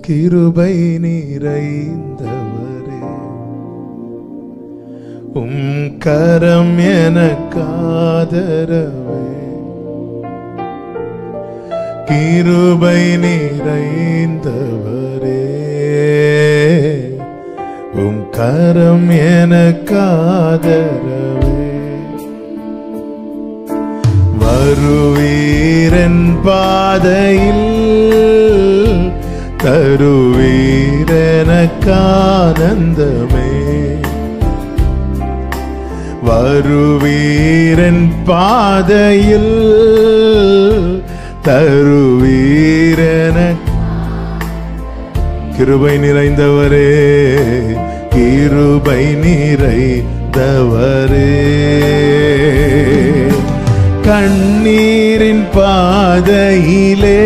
கிருபை நிறைந்தவரே உம் கரம் எனக்காதரவே கிருபை நிறைந்தவரே உம் கரம் எனக்காதரவே வருவீரன் பாதையில் தருவீரனக்கானந்தமே வருவீரன் பாதையில் தருவீரன கிருபை நிறைந்தவரே கிருபை நிறைந்தவரே கண்ணீரின் பாதையிலே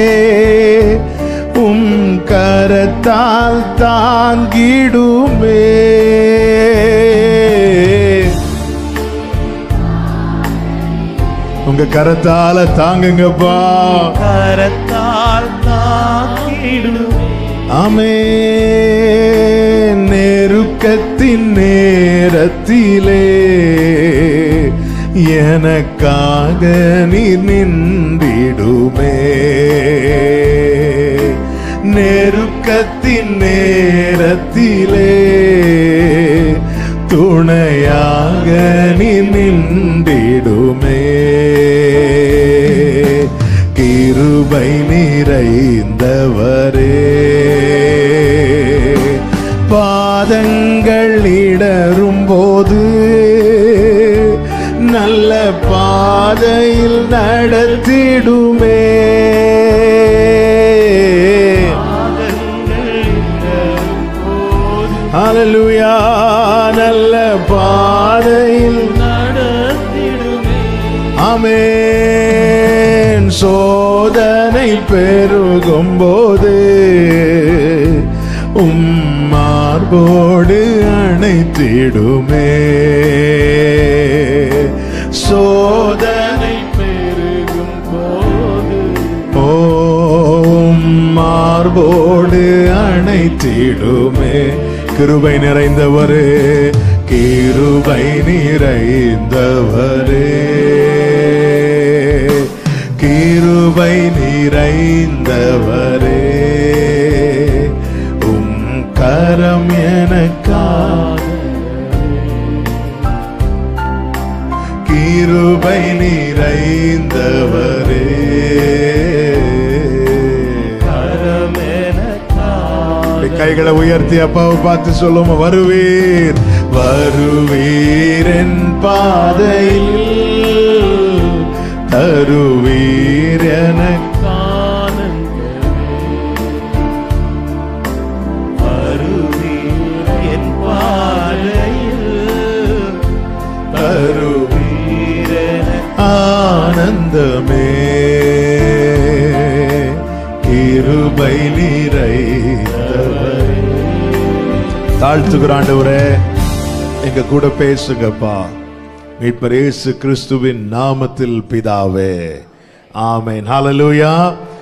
உம் கரத்தால் தாங்கிடுமே உங்க கரத்தால தாங்குங்கப்பா கரத்தால் தாக்கிடுமே ஆமே நெருக்கத்தின் நேரத்திலே எனக்காக நீ நின்றிடுமே நெருக்கத்தின் நேரத்திலே துணையாக நீ நின்றிடுமே கிருபை நிறைந்தவரே பாதங்கள் இடரும் போது நல்ல பாதையில் நடத்திடுமே ஹalleluya நல்ல பாதையில் நடத்திடுமே ஆமென் சோதனை பெருகும் போது உம்மார்போடு அணைத்திடுமே சோதனை பெருகும் போது ஓம் மார்போடு அணைத்திடுமே கிருபை நிறைந்தவரே கிருபை நிறைந்தவரே கிருபை நிறைந்தவரே உம் கரம் எனக்காக கிருபை நிறைந்தவரே அப்படி கைகளை உயர்த்தி அப்பாவை பார்த்து சொல்லுவோம் வருவீர் வருவீர் என் பாதையில் தருவீர் எனக்கு என் பாதையில் தருவீர் ஆனந்தமே கிருபை நிறைந்தவரே தாழ்த்துகிற ஆண்டவரே எங்க கூட பேசுங்கப்பா மீட்பர் இயேசு கிறிஸ்துவின் நாமத்தில் பிதாவே ஆமென் ஹalleluya